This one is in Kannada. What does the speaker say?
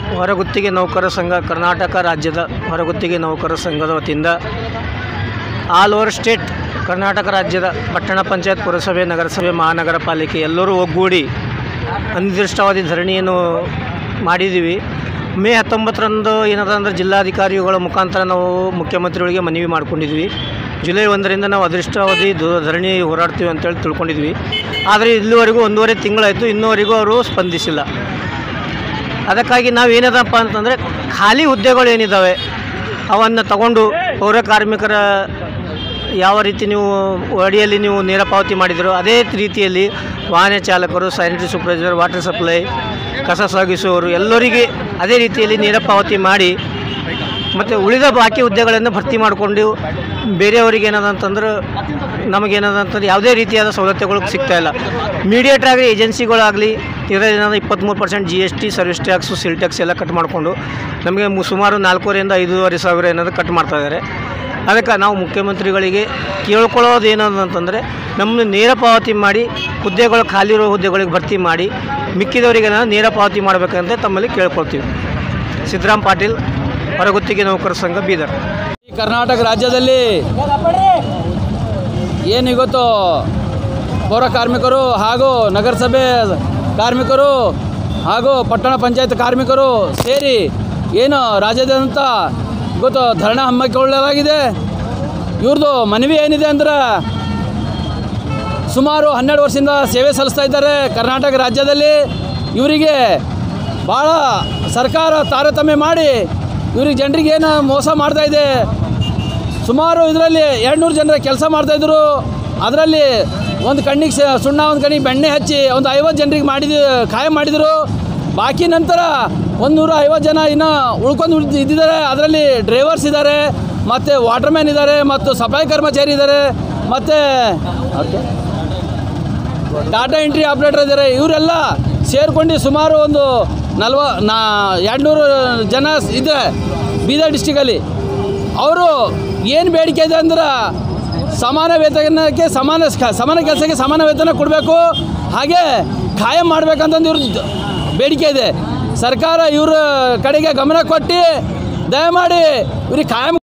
ಹೊರಗುತ್ತಿಗೆ ನೌಕರ ಸಂಘ ಕರ್ನಾಟಕ ರಾಜ್ಯದ ಹೊರಗುತ್ತಿಗೆ ನೌಕರ ಸಂಘದ ವತಿಯಿಂದ ಆಲ್ ಓವರ್ ಸ್ಟೇಟ್ ಕರ್ನಾಟಕ ರಾಜ್ಯದ ಪಟ್ಟಣ ಪಂಚಾಯತ್ ಪುರಸಭೆ ನಗರಸಭೆ ಮಹಾನಗರ ಪಾಲಿಕೆ ಎಲ್ಲರೂ ಒಗ್ಗೂಡಿ ಅನಿರ್ದಿಷ್ಟಾವಧಿ ಧರಣಿಯನ್ನು ಮಾಡಿದ್ದೀವಿ ಮೇ ಹತ್ತೊಂಬತ್ತರಂದು ಏನದ ಅಂದರೆ ಜಿಲ್ಲಾಧಿಕಾರಿಗಳ ಮುಖಾಂತರ ನಾವು ಮುಖ್ಯಮಂತ್ರಿಗಳಿಗೆ ಮನವಿ ಮಾಡ್ಕೊಂಡಿದ್ವಿ ಜುಲೈ ಒಂದರಿಂದ ನಾವು ಅದೃಷ್ಟಾವಧಿ ದು- ಧರಣಿ ಹೋರಾಡ್ತೀವಿ ಅಂತೇಳಿ ತಿಳ್ಕೊಂಡಿದ್ವಿ ಆದರೆ ಇಲ್ಲಿವರೆಗೂ ಒಂದೂವರೆ ತಿಂಗಳಾಯಿತು ಇನ್ನೂವರೆಗೂ ಅವರು ಸ್ಪಂದಿಸಿಲ್ಲ ಅದಕ್ಕಾಗಿ ನಾವು ಏನದಪ್ಪ ಅಂತಂದರೆ ಖಾಲಿ ಹುದ್ದೆಗಳು ಏನಿದ್ದಾವೆ ಅವನ್ನು ತಗೊಂಡು ಪೌರ ಕಾರ್ಮಿಕರ ಯಾವ ರೀತಿ ನೀವು ಅಡಿಯಲ್ಲಿ ನೀವು ನೇರ ಪಾವತಿ ಮಾಡಿದಿರೋ ಅದೇ ರೀತಿಯಲ್ಲಿ ವಾಹನ ಚಾಲಕರು ಸ್ಯಾನಿಟರಿ ಸೂಪರ್ವೈಸರ್ ವಾಟರ್ ಸಪ್ಲೈ ಕಸ ಸಾಗಿಸುವವರು ಎಲ್ಲರಿಗೆ ಅದೇ ರೀತಿಯಲ್ಲಿ ನೇರ ಪಾವತಿ ಮಾಡಿ ಮತ್ತು ಉಳಿದ ಬಾಕಿ ಹುದ್ದೆಗಳನ್ನು ಭರ್ತಿ ಮಾಡಿಕೊಂಡು ಬೇರೆಯವರಿಗೆ ಏನದಂತಂದ್ರೆ ನಮಗೇನದಂತಂದ್ರೆ ಯಾವುದೇ ರೀತಿಯಾದ ಸವಲತ್ತುಗಳು ಸಿಗ್ತಾ ಇಲ್ಲ ಮೀಡಿಯೇಟ್ ಆಗಲಿ ಏಜೆನ್ಸಿಗಳಾಗಲಿ ಇದರಲ್ಲಿ ಏನಾದ್ರು ಇಪ್ಪತ್ತ್ಮೂರು percent G S T service tax ಸಿಲ್ ಟ್ಯಾಕ್ಸ್ ಎಲ್ಲ ಕಟ್ ಮಾಡಿಕೊಂಡು ನಮಗೆ ಮು- ಸುಮಾರು ನಾಲ್ಕೂವರೆಯಿಂದ ಐದೂವರೆ ಸಾವಿರ ಏನಾದ್ರು ಕಟ್ ಮಾಡ್ತಾ ಇದ್ದಾರೆ ಅದಕ್ಕೆ ನಾವು ಮುಖ್ಯಮಂತ್ರಿಗಳಿಗೆ ಕೇಳ್ಕೊಳ್ಳೋದು ಏನಂತಂದರೆ ನಮ್ಮನ್ನು ನೇರ ಪಾವತಿ ಮಾಡಿ ಹುದ್ದೆಗಳು ಖಾಲಿ ಇರೋ ಹುದ್ದೆಗಳಿಗೆ ಭರ್ತಿ ಮಾಡಿ ಮಿಕ್ಕಿದವರಿಗೆ ಏನಾದ್ರು ನೇರ ಪಾವತಿ ಮಾಡಬೇಕಂತ ತಮ್ಮಲ್ಲಿ ಕೇಳ್ಕೊಳ್ತೀವಿ ಸಿದ್ದರಾಮ್ ಪಾಟೀಲ್ ಹೊರಗುತ್ತಿಗೆ ನೌಕರ ಸಂಘ ಬೀದರ್ ಈ ಕರ್ನಾಟಕ ರಾಜ್ಯದಲ್ಲಿ ಏನಿವತ್ತು ಪೌರ ಕಾರ್ಮಿಕರು ಹಾಗೂ ನಗರಸಭೆ ಕಾರ್ಮಿಕರು ಹಾಗೂ ಪಟ್ಟಣ ಪಂಚಾಯತ್ ಕಾರ್ಮಿಕರು ಸೇರಿ ಏನು ರಾಜ್ಯಾದ್ಯಂತ ಇವತ್ತು ಧರಣ ಹಮ್ಮಿಕೊಳ್ಳಲಾಗಿದೆ ಇವ್ರದ್ದು ಮನವಿ ಏನಿದೆ ಅಂದ್ರೆ ಸುಮಾರು ಹನ್ನೆರಡು ವರ್ಷದಿಂದ ಸೇವೆ ಸಲ್ಲಿಸ್ತಾ ಇದ್ದಾರೆ ಕರ್ನಾಟಕ ರಾಜ್ಯದಲ್ಲಿ ಇವರಿಗೆ ಭಾಳ ಸರ್ಕಾರ ತಾರತಮ್ಯ ಮಾಡಿ ಇವ್ರಿಗೆ ಜನರಿಗೆ ಏನು ಮೋಸ ಮಾಡ್ತಾ ಇದೆ ಸುಮಾರು ಇದರಲ್ಲಿ ಎರಡುನೂರು ಜನರ ಕೆಲಸ ಮಾಡ್ತಾಯಿದ್ರು ಅದರಲ್ಲಿ ಒಂದು ಕಣ್ಣಿಗೆ ಸ- ಸುಣ್ಣ ಒಂದು ಕಣ್ಣಿಗೆ ಬೆಣ್ಣೆ ಹಚ್ಚಿ ಒಂದು ಐವತ್ತು ಜನರಿಗೆ ಮಾಡಿದ ಖಾಯಂ ಮಾಡಿದರು ಬಾಕಿ ನಂತರ ಒಂದು ನೂರ ಐವತ್ತು ಜನ ಇನ್ನೂ ಉಳ್ಕೊಂಡು ಉಳ್ದು ಇದ್ದಿದ್ದಾರೆ ಅದರಲ್ಲಿ ಡ್ರೈವರ್ಸ್ ಇದ್ದಾರೆ ಮತ್ತು ವಾಟರ್ಮ್ಯಾನ್ ಇದ್ದಾರೆ ಮತ್ತು ಸಫಾಯಿ ಕರ್ಮಚಾರಿ ಇದ್ದಾರೆ ಮತ್ತು ಓಕೆ ಡಾಟಾ ಎಂಟ್ರಿ ಆಪ್ರೇಟರ್ ಇದ್ದಾರೆ ಇವರೆಲ್ಲ ಸೇರ್ಕೊಂಡು ಸುಮಾರು ಒಂದು ನಲ್ವ ನಾ ಎರಡುನೂರು ಜನ ಇದ್ದಾರೆ ಬೀದರ್ ಡಿಸ್ಟಿಕಲ್ಲಿ ಅವರು ಏನು ಬೇಡಿಕೆ ಇದೆ ಅಂದ್ರೆ ಸಮಾನ ವೇತನಕ್ಕೆ ಸಮಾನ ಕ- ಸಮಾನ ಕೆಲಸಕ್ಕೆ ಸಮಾನ ವೇತನ ಕೊಡಬೇಕು ಹಾಗೆ ಖಾಯಂ ಮಾಡ್ಬೇಕಂತಂದು ಇವ್ರ ಬೇಡಿಕೆ ಇದೆ ಸರ್ಕಾರ ಇವ್ರ ಕಡೆಗೆ ಗಮನ ಕೊಟ್ಟು ದಯಮಾಡಿ ಇವ್ರಿಗೆ ಖಾಯಂ